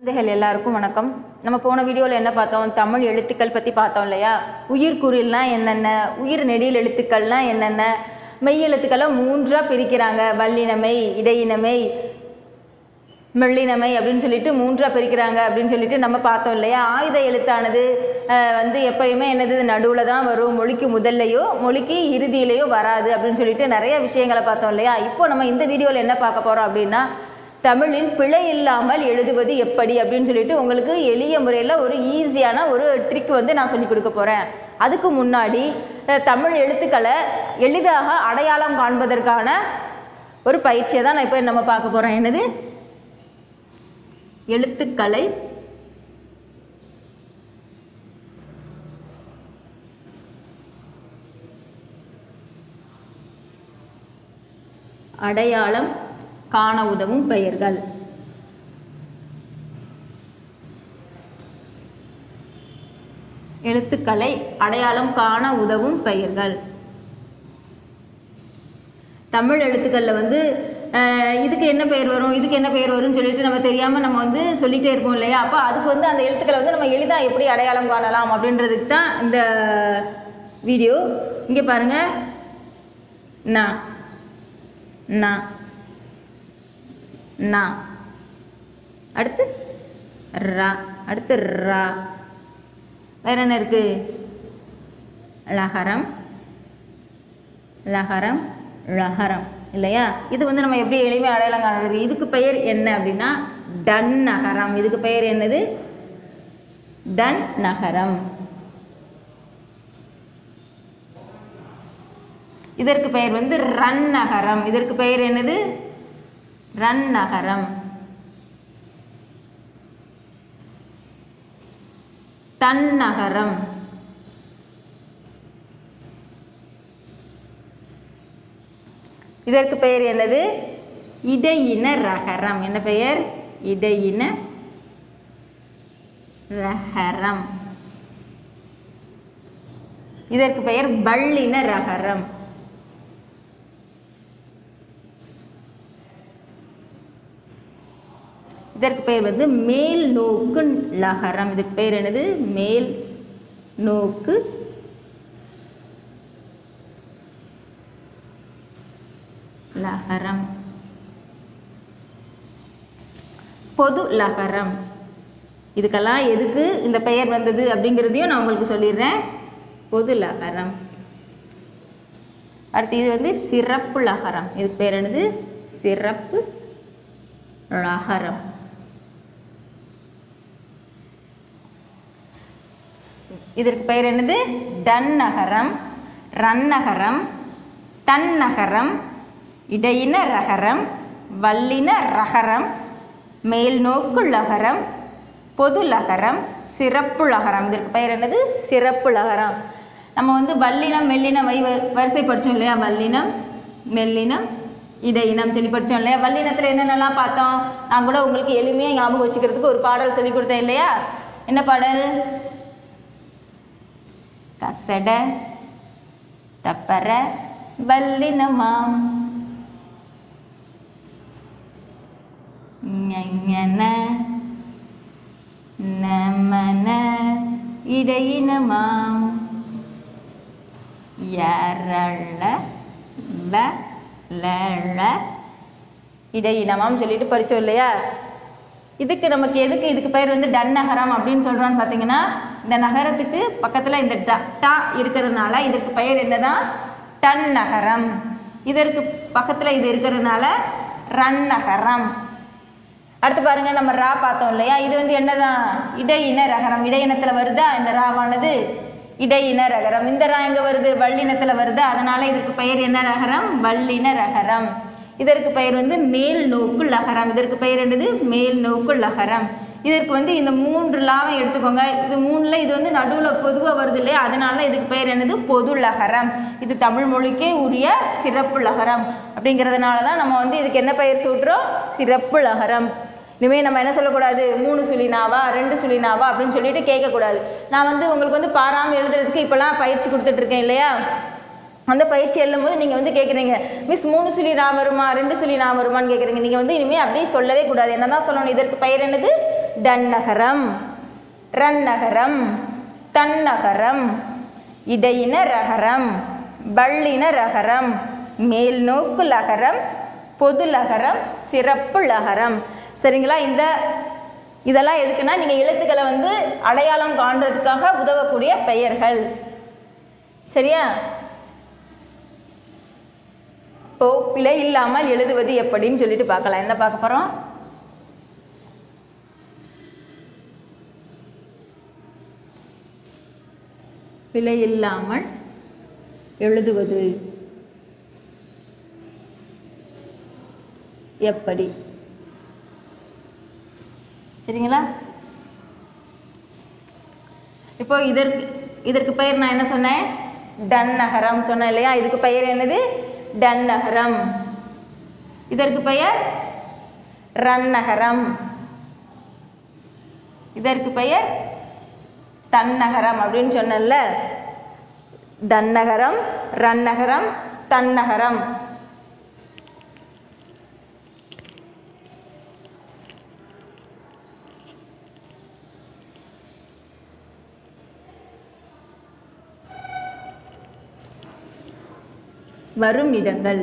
குழந்தைகள் எல்லாருக்கும் வணக்கம் நம்ம போன வீடியோவில் என்ன பார்த்தோம் தமிழ் எழுத்துக்கள் பற்றி பார்த்தோம் இல்லையா உயிர் குறில்னா என்னென்ன உயிர் நெடில் எழுத்துக்கள்னா என்னென்ன மெய் எழுத்துக்களை மூன்றாக பிரிக்கிறாங்க வல்லினமை இடையினமை மெல்லினமை அப்படின்னு சொல்லிட்டு மூன்றாக பிரிக்கிறாங்க அப்படின்னு சொல்லிட்டு நம்ம பார்த்தோம் இல்லையா ஆயுத எழுத்தானது அஹ், வந்து எப்பயுமே என்னது நடுவில் தான் வரும் மொழிக்கு முதல்லையோ மொழிக்கு இறுதியிலையோ வராது அப்படின்னு சொல்லிட்டு நிறைய விஷயங்களை பார்த்தோம் இல்லையா இப்போ நம்ம இந்த வீடியோவில் என்ன பார்க்க போகிறோம் அப்படின்னா தமிழில் பிழை இல்லாமல் எழுதுவது எப்படி அப்படின்னு சொல்லிட்டு உங்களுக்கு எளிய முறையில் ஒரு ஈஸியான ஒரு ட்ரிக் வந்து நான் சொல்லி கொடுக்க போகிறேன் அதுக்கு முன்னாடி அஹ், தமிழ் எழுத்துக்களை எளிதாக அடையாளம் காண்பதற்கான ஒரு பயிற்சியை தான் நான் இப்போ நம்ம பார்க்க போகிறோம் என்னது எழுத்துக்களை அடையாளம் காண உதவும் பெயர்கள் எழுத்துக்களை அடையாளம் காண உதவும் பெயர்கள் தமிழ் எழுத்துக்களில் வந்து அஹ், இதுக்கு என்ன பெயர் வரும் இதுக்கு என்ன பெயர் வரும்னு சொல்லிட்டு நம்ம தெரியாமல் நம்ம வந்து சொல்லிகிட்டே இருப்போம் இல்லையா அப்போ அதுக்கு வந்து அந்த எழுத்துக்களை வந்து நம்ம எளிதாக எப்படி அடையாளம் காணலாம் அப்படின்றதுக்கு தான் இந்த வீடியோ இங்கே பாருங்கள் நா நா நா அடுத்து ரா அடுத்து ரா வேற என்ன இருக்கு லகரம் லகரம் லகரம் இல்லையா இது வந்து நம்ம எப்படி எளிமையாக அடையாளம் காணுறது இதுக்கு பெயர் என்ன அப்படின்னா டன் நகரம் இதுக்கு பெயர் என்னது டன் நகரம் இதற்கு பெயர் வந்து ரன் நகரம் இதற்கு பெயர் என்னது ரன் நகரம் தன் நகரம் இதற்கு பெயர் என்னது இடையின ரகரம் என்ன பெயர் இடையின ரகரம் இதற்கு பெயர் பல்லின ரகரம் இதற்கு பெயர் வந்து மேல் நோக்கு லகரம் இதுக்கு பெயர் என்னது மேல் நோக்கு லகரம் பொது லகரம் இதுக்கெல்லாம் எதுக்கு இந்த பெயர் வந்தது அப்படிங்கிறதையும் நான் உங்களுக்கு சொல்லிடுறேன் பொது லகரம் அடுத்து இது வந்து சிறப்பு லகரம் இதுக்கு பேர் என்னது சிறப்பு லகரம் இதற்கு பெயர் என்னது டன் நகரம் ரன் நகரம் தன் நகரம் இடையின ரகரம் வல்லின ரகரம் மேல்நோக்கு லகரம் பொது லகரம் சிறப்பு லகரம் இதற்கு பெயர் என்னது சிறப்பு லகரம் நம்ம வந்து வல்லினம் மெல்லினம் வை வ- வரிசை படித்தோம் இல்லையா வல்லினம் மெல்லினம் இடையினம் சொல்லி படித்தோம் இல்லையா வல்லினத்தில் என்னென்னலாம் பார்த்தோம் நான் கூட உங்களுக்கு எளிமையாக ஞாபகம் வச்சுக்கிறதுக்கு ஒரு பாடல் சொல்லி கொடுத்தேன் இல்லையா என்ன பாடல் கசட தப்பற வல்லினமாம் ஞஞன நமன இடையினமாம் யரள வளள இடையினமாம் சொல்லிட்டு படித்தோம் இல்லையா இதுக்கு நமக்கு எதுக்கு இதுக்கு பெயர் வந்து டன் நகரம் அப்படின்னு சொல்கிறோன்னு பார்த்தீங்கன்னா இந்த நகரத்துக்கு பக்கத்தில் இந்த ட டா இருக்கிறதுனால இதற்கு பெயர் என்னதான் டன் நகரம் இதற்கு பக்கத்தில் இது இருக்கிறதுனால ரன் நகரம் அடுத்து பாருங்க நம்ம ரா பார்த்தோம் இல்லையா இது வந்து என்னதான் இடையின ரகரம் இடையினத்தில் வருதா இந்த ராவானது இடையின ரகரம் இந்த ரா எங்க வருது வல்லினத்தில் வருதா அதனால இதற்கு பெயர் என்ன ரகரம் வல்லின ரகரம் இதற்கு பெயர் வந்து மேல் நோக்கு லகரம் இதற்கு பெயர் என்னது மேல் நோக்கு லகரம் இதற்கு வந்து இந்த மூன்று லாவை எடுத்துக்கோங்க இது மூணுல இது வந்து நடுவில் பொதுவாக வருது இல்லையா அதனால இதுக்கு பெயர் என்னது பொது லகரம் இது தமிழ் மொழிக்கே உரிய சிறப்பு லகரம் அப்படிங்கிறதுனால தான் நம்ம வந்து இதுக்கு என்ன பெயர் சூட்டுறோம் சிறப்பு லகரம் இனிமேல் நம்ம என்ன சொல்லக்கூடாது மூணு சுழினாவா ரெண்டு சுழினாவா அப்படின்னு சொல்லிட்டு கேட்கக்கூடாது நான் வந்து உங்களுக்கு வந்து பாராமல் எழுதுறதுக்கு இப்போலாம் பயிற்சி கொடுத்துட்ருக்கேன் இல்லையா அந்த பயிற்சி எழுதும் போது நீங்கள் வந்து கேட்குறீங்க மிஸ் மூணு சுழி நான் வருமா ரெண்டு சுழி நான் வருமான்னு கேட்குறீங்க நீங்கள் வந்து இனிமேல் அப்படியே சொல்லவே கூடாது என்ன தான் சொல்லணும் இதற்கு பெயர் என்னது டன்னகரம் ரன்னகரம் தன்னகரம் இடையின ரகரம் வள்ளின ரகரம் மேல் நோக்கு லகரம் பொது லகரம் சிறப்பு லகரம் சரிங்களா இந்த இதெல்லாம் எதுக்குன்னா நீங்கள் எழுத்துக்களை வந்து அடையாளம் காண்றதுக்காக உதவக்கூடிய பெயர்கள் சரியா இப்போ பிழை இல்லாமல் எழுதுவது எப்படின்னு சொல்லிட்டு பார்க்கலாம் என்ன பார்க்க போகிறோம் பிழை இல்லாமல் எழுதுவது எப்படி சரிங்களா இப்போ இதற்கு இதற்கு பெயர் நான் என்ன சொன்னேன் டன் நகரம் சொன்னேன் இல்லையா இதுக்கு பெயர் என்னது டன் நகரம் இதற்கு பெயர் ரன் நகரம் இதற்கு பெயர் தன்னகரம் அப்படின்னு சொன்னேன்ல தன்னகரம் ரன்னகரம் தன்னகரம் வரும் இடங்கள்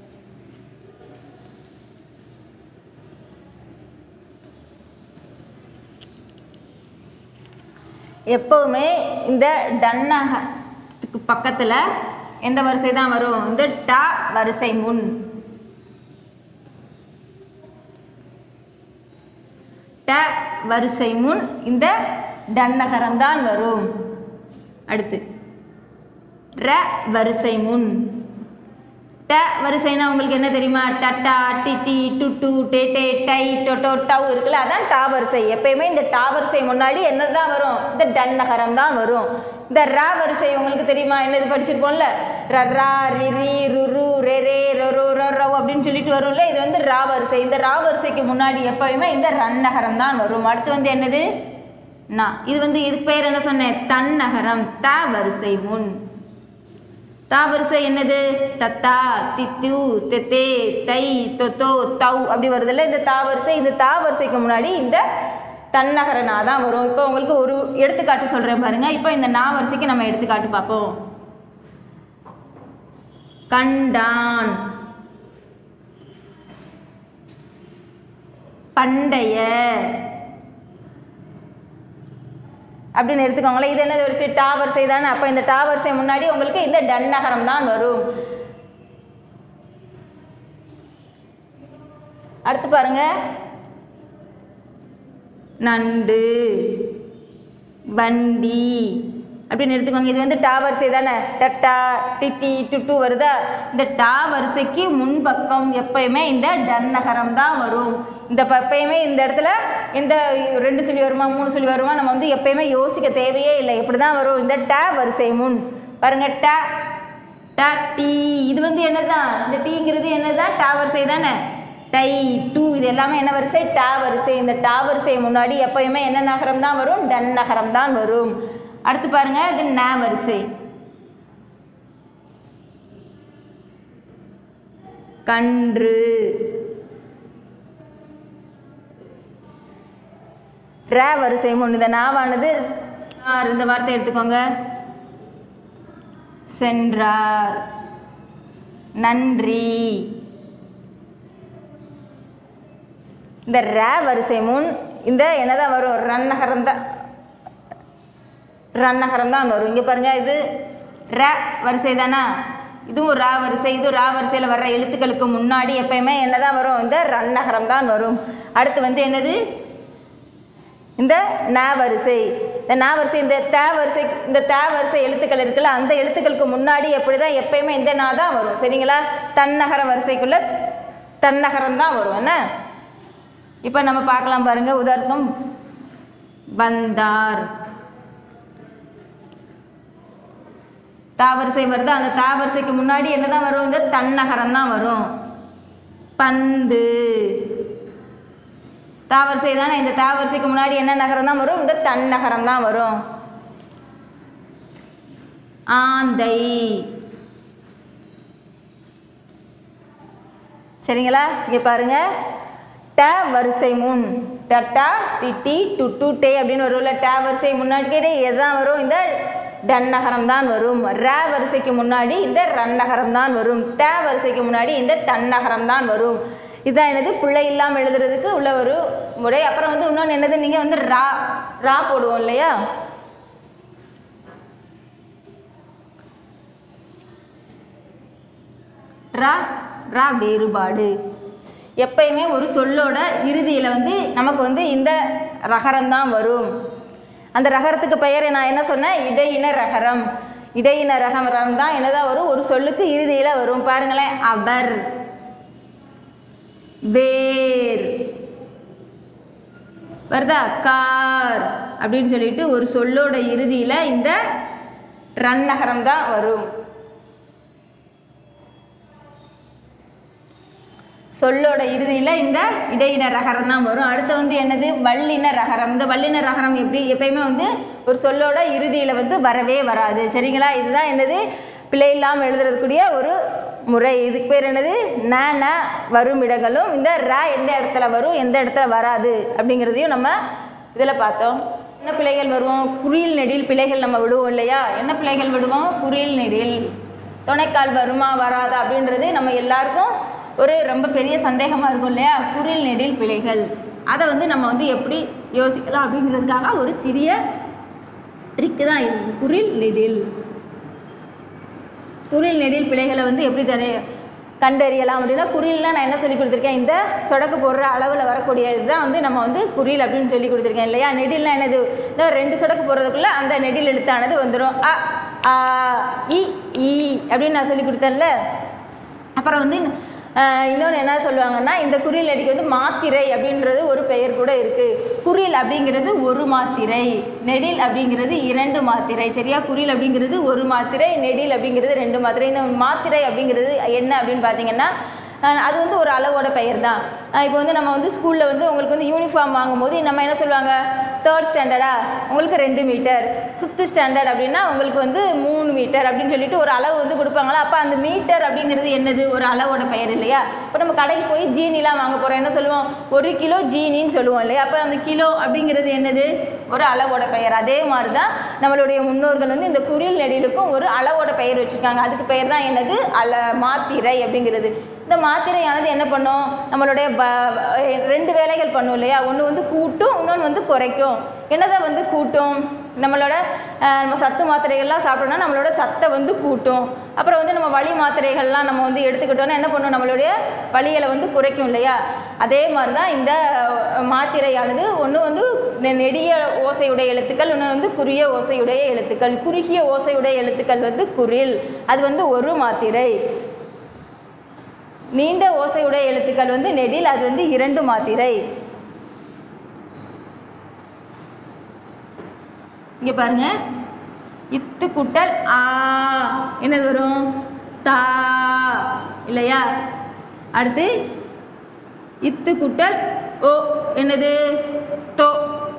எப்பவுமே இந்த டன்னகத்துக்கு பக்கத்தில் எந்த வரிசை தான் வரும் இந்த டா வரிசை முன் ட வரிசை முன் இந்த டன்னகரம் தான் வரும் அடுத்து ர வரிசை முன் ட வரிசைனா உங்களுக்கு என்ன தெரியுமா டட்டா டிட்டி டுட்டு டேட்டே டை டொட்டோ டவ் இருக்குல்ல அதான் டா வரிசை எப்பயுமே இந்த டா வரிசை முன்னாடி என்ன தான் வரும் இந்த டன் நகரம் தான் வரும் இந்த ரா வரிசை உங்களுக்கு தெரியுமா என்னது படிச்சிருப்போம்ல ரரா ரிரி ருரு ரே ரே ரொரு ரொரோ அப்படின்னு சொல்லிட்டு வரும்ல இது வந்து ரா வரிசை இந்த ரா வரிசைக்கு முன்னாடி எப்பயுமே இந்த ரன் நகரம் தான் வரும் அடுத்து வந்து என்னது நா இது வந்து இதுக்கு பேர் என்ன சொன்னேன் தன் நகரம் த வரிசை முன் தா வரிசை என்னது தத்தா தித்து தெத்தே தை தொத்தோ தவ் அப்படி வருதுல்ல இந்த தா வரிசை இந்த தா வரிசைக்கு முன்னாடி இந்த தன்னகரனா தான் வரும் இப்போ உங்களுக்கு ஒரு எடுத்துக்காட்டு சொல்கிறேன் பாருங்க இப்போ இந்த நா வரிசைக்கு நம்ம எடுத்துக்காட்டு பார்ப்போம் கண்டான் பண்டைய அப்படின்னு எடுத்துக்கோங்களேன் இது என்ன வரிசை டா வரிசை தானே அப்போ இந்த டா வரிசை முன்னாடி உங்களுக்கு இந்த டன் நகரம் தான் வரும் அடுத்து பாருங்க நண்டு வண்டி அப்படின்னு எடுத்துக்கோங்க இது வந்து டா வரிசை தானே டட்டா டிட்டி டுட்டு வருதா இந்த டா வரிசைக்கு முன்பக்கம் எப்பயுமே இந்த டன் நகரம் தான் வரும் இந்த ப- எப்பயுமே இந்த இடத்துல இந்த ரெண்டு சொல்லி வருமா மூணு சொல்லி வருமா நம்ம வந்து எப்பயுமே யோசிக்க தேவையே இல்லை இப்படி தான் வரும் இந்த டா வரிசை முன் பாருங்க டா டா டீ இது வந்து என்னதான் இந்த டீங்கிறது என்னதான் டா வரிசை தானே டை டூ இது எல்லாமே என்ன வரிசை டா வரிசை இந்த டா வரிசை முன்னாடி எப்பயுமே என்ன நகரம் தான் வரும் டன் நகரம் தான் வரும் அடுத்து பாருங்க இது ந வரிசை கன்று ர வரிசை முன் இந்த நாவானது ஆர் இந்த வார்த்தை எடுத்துக்கோங்க சென்றார் நன்றி இந்த ர வரிசை முன் இந்த என்னதான் வரும் ரன்னகரம் தான் ரன்னகரம் தான் வரும் இங்கே பாருங்க இது ர வரிசை தானா இதுவும் ரா வரிசை இது ரா வரிசையில் வர்ற எழுத்துக்களுக்கு முன்னாடி எப்பயுமே என்னதான் வரும் இந்த ரன்னகரம் தான் வரும் அடுத்து வந்து என்னது இந்த ந வரிசை இந்த ந வரிசை இந்த த வரிசை இந்த த வரிசை எழுத்துக்கள் இருக்குல்ல அந்த எழுத்துக்களுக்கு முன்னாடி எப்படி தான் எப்பயுமே இந்த நா தான் வரும் சரிங்களா தன்னகர வரிசைக்குள்ள தன்னகரம் தான் வரும் என்ன இப்போ நம்ம பார்க்கலாம் பாருங்க உதாரணம் வந்தார் தாவரிசை வருது அந்த தாவரிசைக்கு முன்னாடி என்னதான் வரும் இந்த தன்னகரம் தான் வரும் பந்து தாவரிசை தானே இந்த தாவரிசைக்கு முன்னாடி என்ன நகரம் தான் வரும் இந்த தன்னகரம் தான் வரும் ஆந்தை சரிங்களா இங்கே பாருங்க ட வரிசை முன் டட்டா டிட்டி டுட்டு டே அப்படின்னு வரும்ல டே வரிசை முன்னாடி கேட்டு எதான் வரும் இந்த டன் நகரம் தான் வரும் ரே வரிசைக்கு முன்னாடி இந்த ரன் நகரம் தான் வரும் டே வரிசைக்கு முன்னாடி இந்த டன் நகரம் தான் வரும் இதான் என்னது பிள்ளை இல்லாமல் எழுதுறதுக்கு உள்ள ஒரு முறை அப்புறம் வந்து இன்னொன்று என்னது நீங்கள் வந்து ரா ரா போடுவோம் இல்லையா ரா ரா வேறுபாடு எப்பயுமே ஒரு சொல்லோட இறுதியில் வந்து நமக்கு வந்து இந்த ரகரம் தான் வரும் அந்த ரகரத்துக்கு பெயர் நான் என்ன சொன்னேன் இடையின ரகரம் இடையின ரகரம் தான் என்னதான் வரும் ஒரு சொல்லுக்கு இறுதியில் வரும் பாருங்களேன் அவர் வேர் வருதா கார் அப்படின்னு சொல்லிட்டு ஒரு சொல்லோட இறுதியில் இந்த ரன் நகரம் தான் வரும் சொல்லோட இறுதியில் இந்த இடையின ரகரம் தான் வரும் அடுத்து வந்து என்னது வல்லின ரகரம் இந்த வல்லின ரகரம் எப்படி எப்பயுமே வந்து ஒரு சொல்லோட இறுதியில் வந்து வரவே வராது சரிங்களா இதுதான் என்னது பிழை இல்லாமல் எழுதுறதுக்குரிய ஒரு முறை இதுக்கு பேர் என்னது ந ந வரும் இடங்களும் இந்த ர எந்த இடத்துல வரும் எந்த இடத்துல வராது அப்படிங்கிறதையும் நம்ம இதில் பார்த்தோம் என்ன பிழைகள் வருவோம் குறில் நெடில் பிழைகள் நம்ம விடுவோம் இல்லையா என்ன பிழைகள் விடுவோம் குறில் நெடில் துணைக்கால் வருமா வராதா அப்படின்றது நம்ம எல்லாருக்கும் ஒரு ரொம்ப பெரிய சந்தேகமாக இருக்கும் இல்லையா குறில் நெடில் பிழைகள் அதை வந்து நம்ம வந்து எப்படி யோசிக்கலாம் அப்படிங்கிறதுக்காக ஒரு சிறிய ட்ரிக்கு தான் இது குறில் நெடில் குறில் நெடில் பிழைகளை வந்து எப்படி தரே கண்டறியலாம் அப்படின்னா குறில்லாம் நான் என்ன சொல்லி கொடுத்துருக்கேன் இந்த சொடக்கு போடுற அளவில் வரக்கூடிய இதுதான் வந்து நம்ம வந்து குறில் அப்படின்னு சொல்லி கொடுத்துருக்கேன் இல்லையா நெடில்னா என்னது இந்த ரெண்டு சொடக்கு போடுறதுக்குள்ள அந்த நெடில் எழுத்தானது வந்துடும் அ ஆ இ ஈ அப்படின்னு நான் சொல்லி கொடுத்தேன்ல அப்புறம் வந்து இன்னொன்று என்ன சொல்லுவாங்கன்னா இந்த குறில் நெடிக்கு வந்து மாத்திரை அப்படின்றது ஒரு பெயர் கூட இருக்குது குறில் அப்படிங்கிறது ஒரு மாத்திரை நெடில் அப்படிங்கிறது இரண்டு மாத்திரை சரியா குறில் அப்படிங்கிறது ஒரு மாத்திரை நெடில் அப்படிங்கிறது ரெண்டு மாத்திரை இந்த மாத்திரை அப்படிங்கிறது என்ன அப்படின்னு பார்த்தீங்கன்னா அஹ் அது வந்து ஒரு அளவோட பெயர் தான் இப்போ வந்து நம்ம வந்து ஸ்கூலில் வந்து உங்களுக்கு வந்து யூனிஃபார்ம் வாங்கும்போது நம்ம என்ன சொல்லுவாங்க தேர்ட் ஸ்டாண்டர்டா உங்களுக்கு ரெண்டு மீட்டர் ஃபிஃப்த்து ஸ்டாண்டர்ட் அப்படின்னா உங்களுக்கு வந்து மூணு மீட்டர் அப்படின்னு சொல்லிட்டு ஒரு அளவு வந்து கொடுப்பாங்களா அப்போ அந்த மீட்டர் அப்படிங்கிறது என்னது ஒரு அளவோட பெயர் இல்லையா இப்போ நம்ம கடைக்கு போய் ஜீனிலாம் வாங்க போகிறோம் என்ன சொல்லுவோம் ஒரு கிலோ ஜீனின்னு சொல்லுவோம் இல்லையா அப்போ அந்த கிலோ அப்படிங்கிறது என்னது ஒரு அளவோட பெயர் அதே மாதிரி தான் நம்மளுடைய முன்னோர்கள் வந்து இந்த குறில் நெடிலுக்கும் ஒரு அளவோட பெயர் வச்சுருக்காங்க அதுக்கு பெயர் தான் என்னது அல மாத்திரை அப்படிங்கிறது இந்த மாத்திரையானது என்ன பண்ணும் நம்மளுடைய ப ரெண்டு வேலைகள் பண்ணும் இல்லையா ஒன்று வந்து கூட்டும் இன்னொன்று வந்து குறைக்கும் என்னதை வந்து கூட்டும் நம்மளோட அஹ், நம்ம சத்து மாத்திரைகள்லாம் சாப்பிட்டோம்னா நம்மளோட சத்தை வந்து கூட்டும் அப்புறம் வந்து நம்ம வலி மாத்திரைகள்லாம் நம்ம வந்து எடுத்துக்கிட்டோம்னா என்ன பண்ணும் நம்மளுடைய வலிகளை வந்து குறைக்கும் இல்லையா அதே மாதிரி தான் இந்த அஹ், மாத்திரையானது ஒன்று வந்து நெ- நெடிய ஓசையுடைய எழுத்துக்கள் இன்னொன்று வந்து குறுகிய ஓசையுடைய எழுத்துக்கள் குறுகிய ஓசையுடைய எழுத்துக்கள் வந்து குரில் அது வந்து ஒரு மாத்திரை நீண்ட ஓசையுடைய எழுத்துக்கள் வந்து நெடில் அது வந்து இரண்டு மாத்திரை இங்க பாருங்க இத்து குட்டல் ஆ என்னது வரும் தா இல்லையா அடுத்து இத்து குட்டல் ஓ என்னது தோ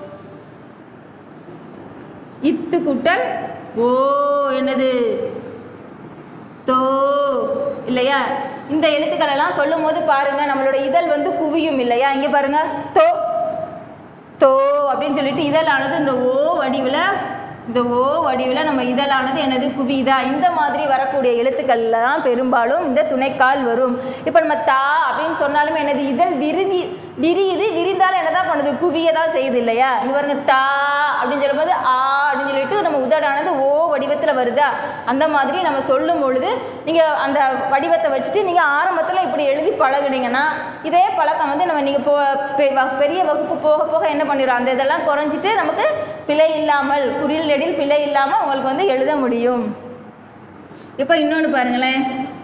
இத்து குட்டல் ஓ என்னது தோ இல்லையா இந்த எழுத்துக்கள் எல்லாம் சொல்லும் போது பாருங்க நம்மளோட இதழ் வந்து குவியும் இல்லையா இங்க பாருங்க தோ தோ அப்படின்னு சொல்லிட்டு இதழானது இந்த ஓ வடிவில் இந்த ஓ வடிவில் நம்ம இதழானது என்னது குவிதா இந்த மாதிரி வரக்கூடிய எழுத்துக்கள்லாம் பெரும்பாலும் இந்த துணைக்கால் வரும் இப்போ நம்ம தா அப்படின்னு சொன்னாலுமே என்னது இதழ் விரிதி விரியுது விரிந்தாலும் என்னதான் பண்ணுது குவிய தான் செய்யுது இல்லையா இங்க பாருங்க தா அப்படின்னு சொல்லும்போது ஆ அப்படின்னு சொல்லிட்டு நம்ம உதடானது ஓ வடிவத்தில் வருதா அந்த மாதிரி நம்ம சொல்லும் பொழுது நீங்கள் அந்த வடிவத்தை வச்சுட்டு நீங்கள் ஆரம்பத்தில் இப்படி எழுதி பழகுனீங்கன்னா இதே பழக்கம் வந்து நம்ம நீங்கள் போ பெ- வ- பெரிய வகுப்பு போக போக என்ன பண்ணிடும் அந்த இதெல்லாம் குறைஞ்சிட்டு நமக்கு பிழை இல்லாமல் குறில் நெடில் பிழை இல்லாமல் உங்களுக்கு வந்து எழுத முடியும் இப்போ இன்னொன்று பாருங்களேன்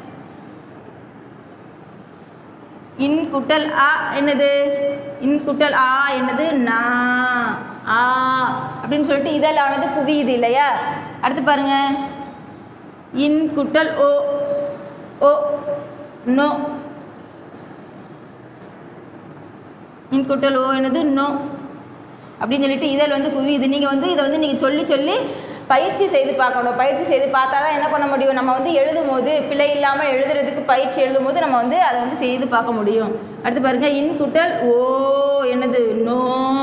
இன் குட்டல் ஆ என்னது இன் குட்டல் ஆ என்னது நா ஆ அப்படின்னு சொல்லிட்டு இதழானது குவியுது இல்லையா அடுத்து பாருங்க இன் குட்டல் ஓ ஓ நோ இன் குட்டல் ஓ என்னது நோ அப்படின்னு சொல்லிட்டு இதழ் வந்து குவியுது நீங்கள் வந்து இதை வந்து நீங்கள் சொல்லி சொல்லி பயிற்சி செய்து பார்க்கணும் பயிற்சி செய்து பார்த்தா தான் என்ன பண்ண முடியும் நம்ம வந்து எழுதும் போது பிழை இல்லாமல் எழுதுறதுக்கு பயிற்சி எழுதும் போது நம்ம வந்து அதை வந்து செய்து பார்க்க முடியும் அடுத்து பாருங்க இன் குட்டல் ஓ என்னது நோ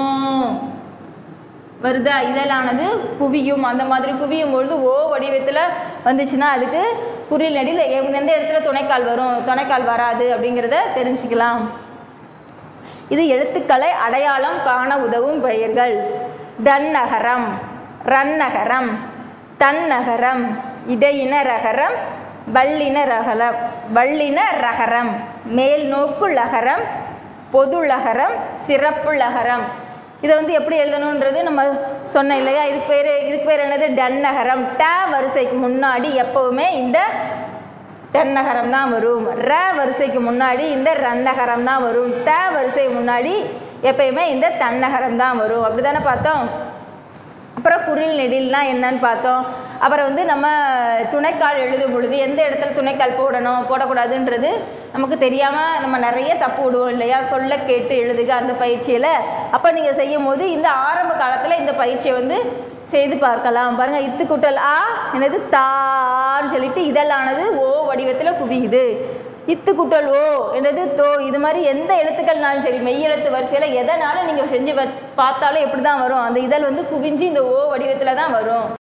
வருதா இதழானது குவியும் அந்த மாதிரி குவியும் பொழுது ஓ வடிவத்தில் வந்துச்சுன்னா அதுக்கு குறில் நடியில் எந்த இடத்துல துணைக்கால் வரும் துணைக்கால் வராது அப்படிங்கிறத தெரிஞ்சுக்கலாம் இது எழுத்துக்களை அடையாளம் காண உதவும் பெயர்கள் டன்னகரம் ரன்னகரம் தன்னகரம் இடையின ரகரம் வல்லின ரகரம் வல்லின ரகரம் மேல் நோக்கு லகரம் பொது லகரம் சிறப்பு லகரம் இதை வந்து எப்படி எழுதணுன்றது நம்ம சொன்னோம் இல்லையா இதுக்கு பேர் இதுக்கு பேர் என்னது டன்னகரம் ட வரிசைக்கு முன்னாடி எப்போவுமே இந்த டன்னகரம் தான் வரும் ர வரிசைக்கு முன்னாடி இந்த ரன்னகரம் தான் வரும் த வரிசை முன்னாடி எப்பயுமே இந்த தன்னகரம் தான் வரும் அப்படி தானே பார்த்தோம் அப்புறம் குரில் நெடில்னால் என்னன்னு பார்த்தோம் அப்புறம் வந்து நம்ம துணைக்கால் எழுதும் பொழுது எந்த இடத்துல துணைக்கால் போடணும் போடக்கூடாதுன்றது நமக்கு தெரியாமல் நம்ம நிறைய தப்பு விடுவோம் இல்லையா சொல்ல கேட்டு எழுதுக அந்த பயிற்சியில் அப்போ நீங்கள் செய்யும் போது இந்த ஆரம்ப காலத்தில் இந்த பயிற்சியை வந்து செய்து பார்க்கலாம் பாருங்கள் இத்து குட்டல் ஆ என்னது தான்னு சொல்லிட்டு இதழானது ஓ வடிவத்தில் குவியுது இத்து குட்டல் ஓ என்னது தோ இது மாதிரி எந்த எழுத்துக்கள்னாலும் சரி மெய் எழுத்து வரிசையில் எதனாலும் நீங்கள் செஞ்சு வ- பார்த்தாலும் எப்படி தான் வரும் அந்த இதழ் வந்து குவிஞ்சு இந்த ஓ வடிவத்தில் தான் வரும்